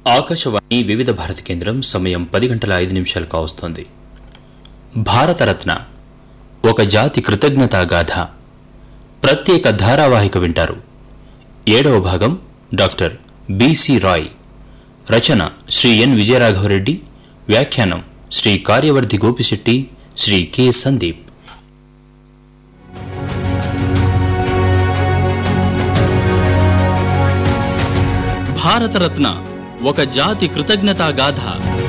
ఆకాశవాణి వివిధ భారతి కేంద్రం సమయం పది గంటల ఐదు నిమిషాలు కావస్తోంది భారతరత్న ఒక జాతి కృతజ్ఞతా గాథ ప్రత్యేక ధారావాహిక వింటారు ఏడవ భాగం డాక్టర్ బిసి రాయ్ రచన శ్రీ ఎన్ విజయరాఘవరెడ్డి వ్యాఖ్యానం శ్రీ కార్యవర్ధి గోపిశెట్టి శ్రీ కె సందీప్ భారతరత్న ఒక జాతి కృతజ్ఞతా గాథ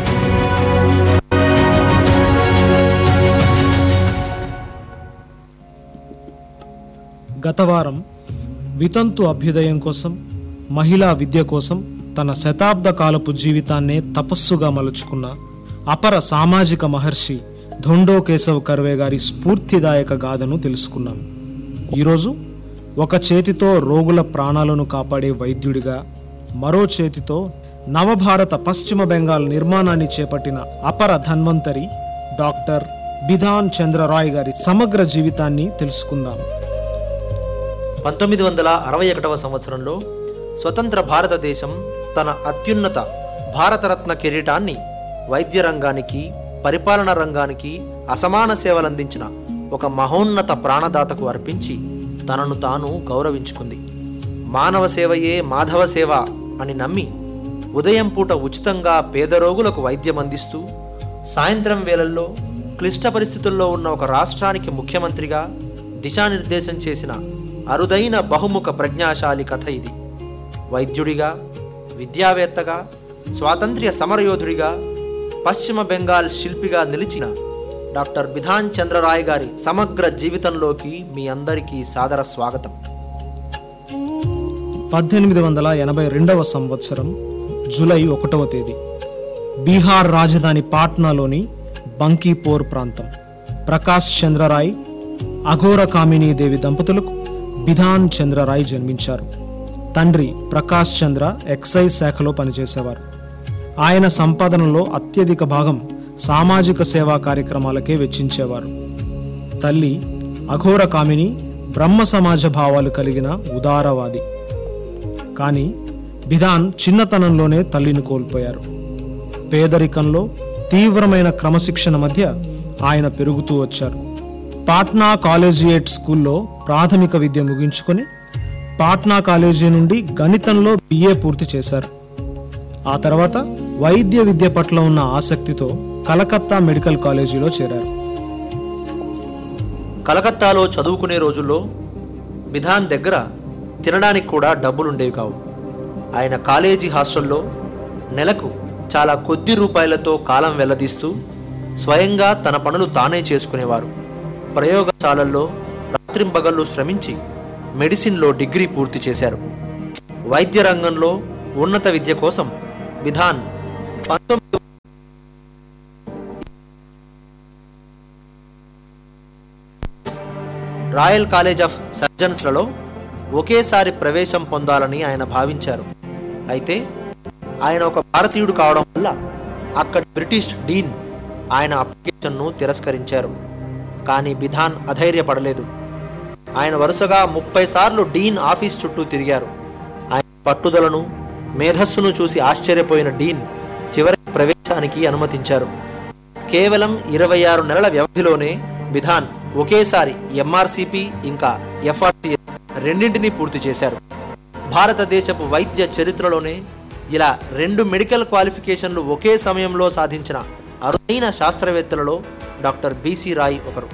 గత వారం వితంతు అభ్యుదయం కోసం మహిళా విద్య కోసం తన శతాబ్ద కాలపు జీవితాన్నే తపస్సుగా మలుచుకున్న అపర సామాజిక మహర్షి ధొండో కేశవ్ కర్వే గారి స్ఫూర్తిదాయక గాథను తెలుసుకున్నాం ఈరోజు ఒక చేతితో రోగుల ప్రాణాలను కాపాడే వైద్యుడిగా మరో చేతితో నవభారత పశ్చిమ బెంగాల్ నిర్మాణాన్ని చేపట్టిన అపర ధన్వంతరి డాక్టర్ బిధాన్ చంద్రరాయ్ గారి సమగ్ర జీవితాన్ని తెలుసుకుందాం పంతొమ్మిది వందల అరవై ఒకటవ సంవత్సరంలో స్వతంత్ర భారతదేశం తన అత్యున్నత భారతరత్న కిరీటాన్ని వైద్య రంగానికి పరిపాలన రంగానికి అసమాన సేవలందించిన ఒక మహోన్నత ప్రాణదాతకు అర్పించి తనను తాను గౌరవించుకుంది మానవ సేవయే మాధవ సేవ అని నమ్మి ఉదయం పూట ఉచితంగా పేద రోగులకు వైద్యం అందిస్తూ సాయంత్రం వేళల్లో క్లిష్ట పరిస్థితుల్లో ఉన్న ఒక రాష్ట్రానికి ముఖ్యమంత్రిగా దిశానిర్దేశం చేసిన అరుదైన బహుముఖ ప్రజ్ఞాశాలి కథ ఇది వైద్యుడిగా విద్యావేత్తగా స్వాతంత్ర్య సమరయోధుడిగా పశ్చిమ బెంగాల్ శిల్పిగా నిలిచిన డాక్టర్ బిధాన్ చంద్రరాయ్ గారి సమగ్ర జీవితంలోకి మీ అందరికీ సాదర స్వాగతం పద్దెనిమిది వందల ఎనభై రెండవ సంవత్సరం జూలై ఒకటవ తేదీ బీహార్ రాజధాని పాట్నాలోని బంకీపోర్ ప్రాంతం ప్రకాష్ చంద్రరాయ్ అఘోర కామినీ దేవి దంపతులకు బిధాన్ చంద్రరాయ్ జన్మించారు తండ్రి ప్రకాష్ చంద్ర ఎక్సైజ్ శాఖలో పనిచేసేవారు ఆయన సంపాదనలో అత్యధిక భాగం సామాజిక సేవా కార్యక్రమాలకే వెచ్చించేవారు తల్లి అఘోర కామిని బ్రహ్మ సమాజ భావాలు కలిగిన ఉదారవాది కానీ బిధాన్ చిన్నతనంలోనే తల్లిని కోల్పోయారు పేదరికంలో తీవ్రమైన క్రమశిక్షణ మధ్య ఆయన పెరుగుతూ వచ్చారు పాట్నా కాలేజియేట్ స్కూల్లో ప్రాథమిక విద్య ముగించుకొని పాట్నా కాలేజీ నుండి గణితంలో బిఏ పూర్తి చేశారు ఆ తర్వాత వైద్య విద్య పట్ల ఉన్న ఆసక్తితో కలకత్తా మెడికల్ కాలేజీలో చేరారు కలకత్తాలో చదువుకునే రోజుల్లో బిధాన్ దగ్గర తినడానికి కూడా డబ్బులుండేవి కావు ఆయన కాలేజీ హాస్టల్లో నెలకు చాలా కొద్ది రూపాయలతో కాలం వెల్లదీస్తూ స్వయంగా తన పనులు తానే చేసుకునేవారు ప్రయోగశాలల్లో రాత్రింబగళ్ళు శ్రమించి మెడిసిన్లో డిగ్రీ పూర్తి చేశారు వైద్య రంగంలో ఉన్నత విద్య కోసం విధాన్ పంతొమ్మిది రాయల్ కాలేజ్ ఆఫ్ సర్జన్స్లలో ఒకేసారి ప్రవేశం పొందాలని ఆయన భావించారు అయితే ఆయన ఒక భారతీయుడు కావడం వల్ల అక్కడి బ్రిటిష్ డీన్ ఆయన అప్లికేషన్ను తిరస్కరించారు కానీ బిధాన్ అధైర్యపడలేదు ఆయన వరుసగా ముప్పై సార్లు డీన్ ఆఫీస్ చుట్టూ తిరిగారు ఆయన పట్టుదలను మేధస్సును చూసి ఆశ్చర్యపోయిన డీన్ చివరి ప్రవేశానికి అనుమతించారు కేవలం ఇరవై ఆరు నెలల వ్యవధిలోనే విధాన్ ఒకేసారి ఎంఆర్సిపి ఇంకా ఎఫ్ఆర్టిఎస్ రెండింటినీ పూర్తి చేశారు భారతదేశపు వైద్య చరిత్రలోనే ఇలా రెండు మెడికల్ క్వాలిఫికేషన్లు ఒకే సమయంలో సాధించిన అరుదైన శాస్త్రవేత్తలలో డాక్టర్ బిసి రాయ్ ఒకరు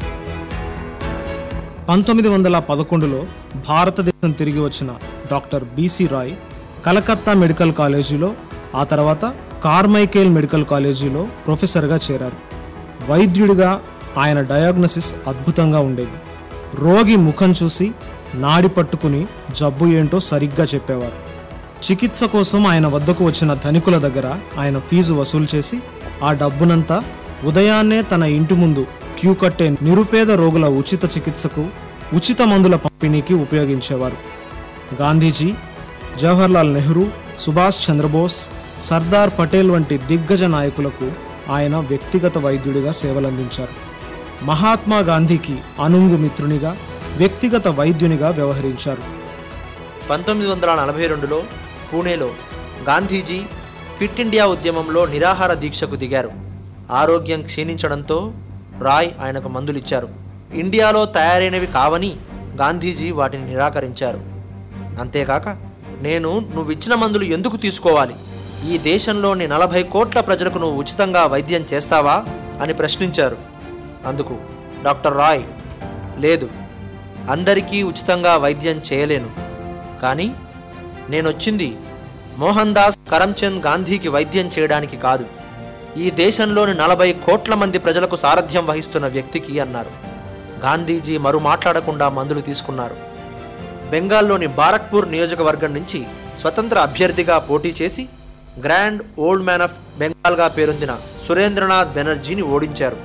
పంతొమ్మిది వందల పదకొండులో భారతదేశం తిరిగి వచ్చిన doctor BC Roy Calcutta medical కాలేజీలో ఆ తర్వాత కార్మైకేల్ మెడికల్ కాలేజీలో ప్రొఫెసర్గా చేరారు వైద్యుడిగా ఆయన డయాగ్నసిస్ అద్భుతంగా ఉండేది రోగి ముఖం చూసి నాడి పట్టుకుని జబ్బు ఏంటో సరిగ్గా చెప్పేవారు చికిత్స కోసం ఆయన వద్దకు వచ్చిన ధనికుల దగ్గర ఆయన ఫీజు వసూలు చేసి ఆ డబ్బునంతా ఉదయాన్నే తన ఇంటి ముందు క్యూ కట్టే నిరుపేద రోగుల ఉచిత చికిత్సకు ఉచిత మందుల పంపిణీకి ఉపయోగించేవారు గాంధీజీ జవహర్లాల్ నెహ్రూ సుభాష్ చంద్రబోస్ సర్దార్ పటేల్ వంటి దిగ్గజ నాయకులకు ఆయన వ్యక్తిగత వైద్యుడిగా సేవలందించారు మహాత్మా గాంధీకి అనుంగు మిత్రునిగా వ్యక్తిగత వైద్యునిగా వ్యవహరించారు పంతొమ్మిది వందల నలభై రెండులో పూణేలో గాంధీజీ క్విట్ ఇండియా ఉద్యమంలో నిరాహార దీక్షకు దిగారు ఆరోగ్యం క్షీణించడంతో రాయ్ ఆయనకు మందులిచ్చారు ఇండియాలో తయారైనవి కావని గాంధీజీ వాటిని నిరాకరించారు అంతేకాక నేను నువ్విచ్చిన మందులు ఎందుకు తీసుకోవాలి ఈ దేశంలోని నలభై కోట్ల ప్రజలకు నువ్వు ఉచితంగా వైద్యం చేస్తావా అని ప్రశ్నించారు అందుకు డాక్టర్ రాయ్ లేదు అందరికీ ఉచితంగా వైద్యం చేయలేను కానీ నేనొచ్చింది మోహన్ దాస్ కరమ్చంద్ గాంధీకి వైద్యం చేయడానికి కాదు ఈ దేశంలోని నలభై కోట్ల మంది ప్రజలకు సారథ్యం వహిస్తున్న వ్యక్తికి అన్నారు గాంధీజీ మరు మాట్లాడకుండా మందులు తీసుకున్నారు బెంగాల్లోని బారక్పూర్ నియోజకవర్గం నుంచి స్వతంత్ర అభ్యర్థిగా పోటీ చేసి గ్రాండ్ ఓల్డ్ మ్యాన్ ఆఫ్ బెంగాల్గా పేరొందిన సురేంద్రనాథ్ బెనర్జీని ఓడించారు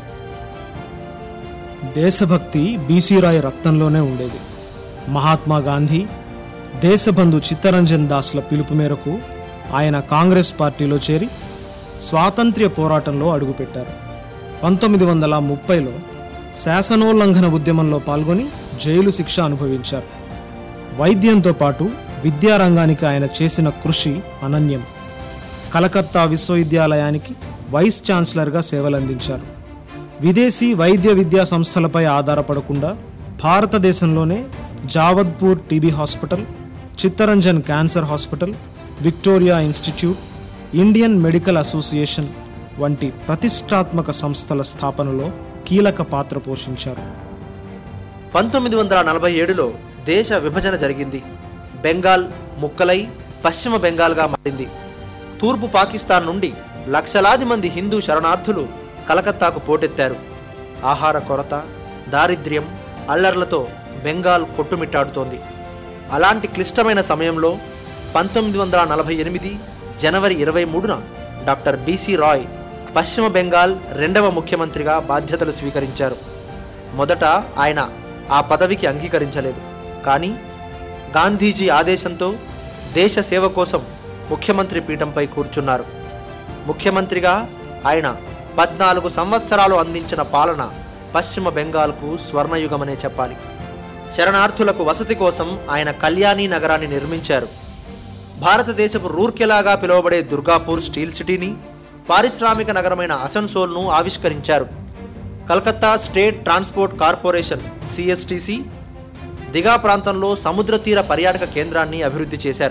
దేశభక్తి బీసీ రాయ్ రక్తంలోనే ఉండేది మహాత్మా గాంధీ దేశబంధు చిత్తరంజన్ దాస్ల పిలుపు మేరకు ఆయన కాంగ్రెస్ పార్టీలో చేరి స్వాతంత్ర్య పోరాటంలో అడుగుపెట్టారు పంతొమ్మిది వందల ముప్పైలో శాసనోల్లంఘన ఉద్యమంలో పాల్గొని జైలు శిక్ష అనుభవించారు వైద్యంతో పాటు విద్యారంగానికి ఆయన చేసిన కృషి అనన్యం కలకత్తా విశ్వవిద్యాలయానికి వైస్ ఛాన్సలర్గా సేవలందించారు విదేశీ వైద్య విద్యా సంస్థలపై ఆధారపడకుండా భారతదేశంలోనే Jadavpur TB hospital Chittaranjan cancer hospital Victoria institute Indian medical association వంటి ప్రతిష్టాత్మక సంస్థల స్థాపనలో కీలక పాత్ర పోషించారు పంతొమ్మిది వందల నలభై ఏడులో దేశ విభజన జరిగింది బెంగాల్ ముక్కలై పశ్చిమ బెంగాల్గా మారింది తూర్పు పాకిస్తాన్ నుండి లక్షలాది మంది హిందూ శరణార్థులు కలకత్తాకు పోటెత్తారు ఆహార కొరత దారిద్ర్యం అల్లర్లతో బెంగాల్ కొట్టుమిట్టాడుతోంది అలాంటి క్లిష్టమైన సమయంలో పంతొమ్మిది వందల నలభై ఎనిమిది జనవరి ఇరవై మూడున డాక్టర్ బీసీ రాయ్ పశ్చిమ బెంగాల్ రెండవ ముఖ్యమంత్రిగా బాధ్యతలు స్వీకరించారు మొదట ఆయన ఆ పదవికి అంగీకరించలేదు కానీ గాంధీజీ ఆదేశంతో దేశ సేవ కోసం ముఖ్యమంత్రి పీఠంపై కూర్చున్నారు ముఖ్యమంత్రిగా ఆయన పద్నాలుగు సంవత్సరాలు అందించిన పాలన పశ్చిమ బెంగాల్కు స్వర్ణయుగమనే చెప్పాలి శరణార్థులకు వసతి కోసం ఆయన కళ్యాణి నగరాన్ని నిర్మించారు భారతదేశపు రూర్కెలాగా పిలువబడే దుర్గాపూర్ స్టీల్ సిటీని పారిశ్రామిక నగరమైన అసన్సోల్ను ఆవిష్కరించారు Calcutta state transport corporation CSTC Digha ప్రాంతంలో సముద్ర తీర పర్యాటక కేంద్రాన్ని అభివృద్ధి చేశారు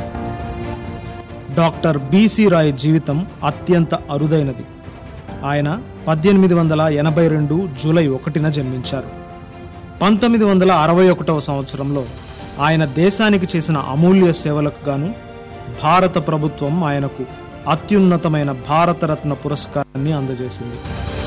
డాక్టర్ బీసీ రాయ్ జీవితం అత్యంత అరుదైనది ఆయన పద్దెనిమిది వందల ఎనభై రెండు జూలై ఒకటిన జన్మించారు పంతొమ్మిది వందల అరవై ఒకటవ సంవత్సరంలో ఆయన దేశానికి చేసిన అమూల్య సేవలకు గాను భారత ప్రభుత్వం ఆయనకు అత్యున్నతమైన భారతరత్న పురస్కారాన్ని అందజేసింది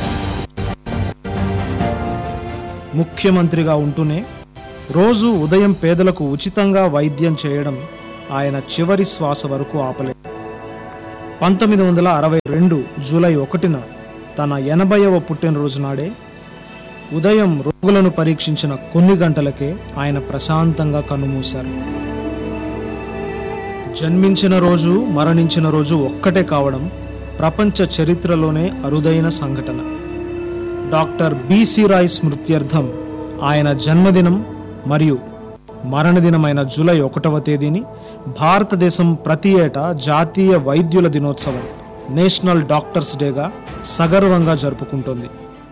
ముఖ్యమంత్రిగా ఉంటూనే రోజు ఉదయం పేదలకు ఉచితంగా వైద్యం చేయడం ఆయన చివరి శ్వాస వరకు ఆపలేదు పంతొమ్మిది వందల అరవై రెండు జూలై ఒకటిన తన ఎనభైవ పుట్టినరోజు నాడే ఉదయం రోగులను పరీక్షించిన కొన్ని గంటలకే ఆయన ప్రశాంతంగా కన్నుమూశారు జన్మించిన రోజు మరణించిన రోజు ఒక్కటే కావడం ప్రపంచ చరిత్రలోనే అరుదైన సంఘటన డాక్టర్ బీసీ రాయ్ స్మృత్యర్థం ఆయన జన్మదినం మరియు మరణదినమైన జూలై ఒకటవ తేదీని భారతదేశం ప్రతి ఏటా జాతీయ వైద్యుల దినోత్సవం నేషనల్ డాక్టర్స్ డేగా సగర్వంగా జరుపుకుంటోంది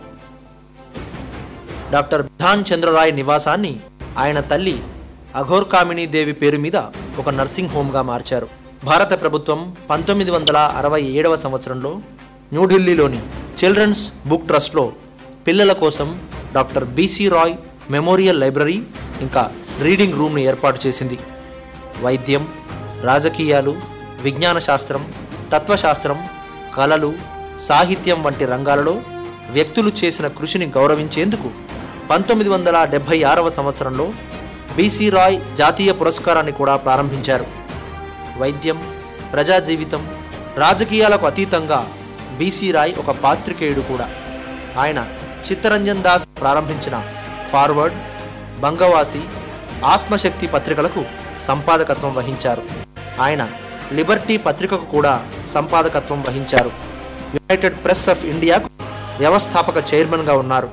డాక్టర్ బిధాన్ చంద్రరాయ్ నివాసాన్ని ఆయన తల్లి అఘోర్కామిని దేవి పేరు మీద ఒక నర్సింగ్ హోమ్గా మార్చారు భారత ప్రభుత్వం పంతొమ్మిది వందల అరవై ఏడవ సంవత్సరంలో న్యూఢిల్లీలోని చిల్డ్రన్స్ బుక్ ట్రస్ట్లో పిల్లల కోసం doctor BC Roy memorial library ఇంకా రీడింగ్ రూమ్ని ఏర్పాటు చేసింది వైద్యం రాజకీయాలు విజ్ఞాన శాస్త్రం తత్వశాస్త్రం కళలు సాహిత్యం వంటి రంగాలలో వ్యక్తులు చేసిన కృషిని గౌరవించేందుకు పంతొమ్మిది వందల డెబ్భై ఆరవ సంవత్సరంలో బీసీ రాయ్ జాతీయ పురస్కారాన్ని కూడా ప్రారంభించారు వైద్యం ప్రజా జీవితం రాజకీయాలకు అతీతంగా బీసీ రాయ్ ఒక పాత్రికేయుడు కూడా ఆయన చిత్తరంజన్ దాస్ ప్రారంభించిన ఫార్వర్డ్ బంగవాసి ఆత్మశక్తి పత్రికలకు సంపాదకత్వం వహించారు ఆయన లిబర్టీ పత్రికకు కూడా సంపాదకత్వం వహించారు యునైటెడ్ ప్రెస్ ఆఫ్ ఇండియాకు వ్యవస్థాపక చైర్మన్గా ఉన్నారు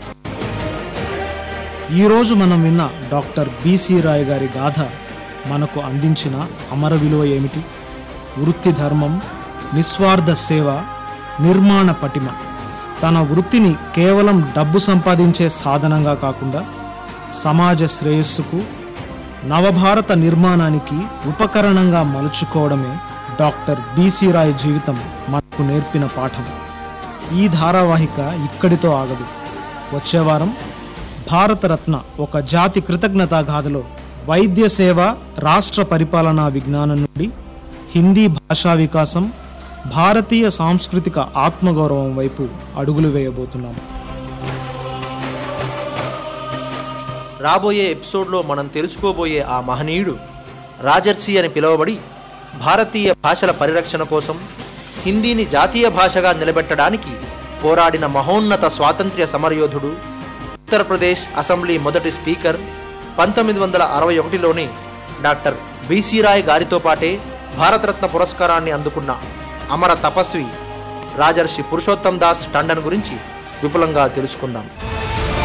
ఈరోజు మనం విన్న డాక్టర్ బీసీ రాయ్ గారి గాథ మనకు అందించిన అమర విలువ ఏమిటి వృత్తి ధర్మం నిస్వార్థ సేవ నిర్మాణ పటిమ తన వృత్తిని కేవలం డబ్బు సంపాదించే సాధనంగా కాకుండా సమాజ శ్రేయస్సుకు నవభారత నిర్మాణానికి ఉపకరణంగా మలుచుకోవడమే డాక్టర్ బీసీ రాయ్ జీవితం మనకు నేర్పిన పాఠం ఈ ధారావాహిక ఇక్కడితో ఆగదు వచ్చే వారం భారతరత్న ఒక జాతి కృతజ్ఞతా గాథలో వైద్య సేవ రాష్ట్ర పరిపాలనా విజ్ఞానం నుండి హిందీ భాషా వికాసం భారతీయ సాంస్కృతిక ఆత్మగౌరవం వైపు అడుగులు వేయబోతున్నాం రాబోయే ఎపిసోడ్లో మనం తెలుసుకోబోయే ఆ మహనీయుడు రాజర్షి అని పిలువబడి భారతీయ భాషల పరిరక్షణ కోసం హిందీని జాతీయ భాషగా నిలబెట్టడానికి పోరాడిన మహోన్నత స్వాతంత్ర్య సమరయోధుడు ఉత్తరప్రదేశ్ అసెంబ్లీ మొదటి స్పీకర్ పంతొమ్మిది వందల అరవై ఒకటిలోనే డాక్టర్ బీసీ రాయ్ గారితో పాటే భారతరత్న పురస్కారాన్ని అందుకున్న అమర తపస్వి రాజర్షి పురుషోత్తం దాస్ టండన్ గురించి విపులంగా తెలుసుకుందాం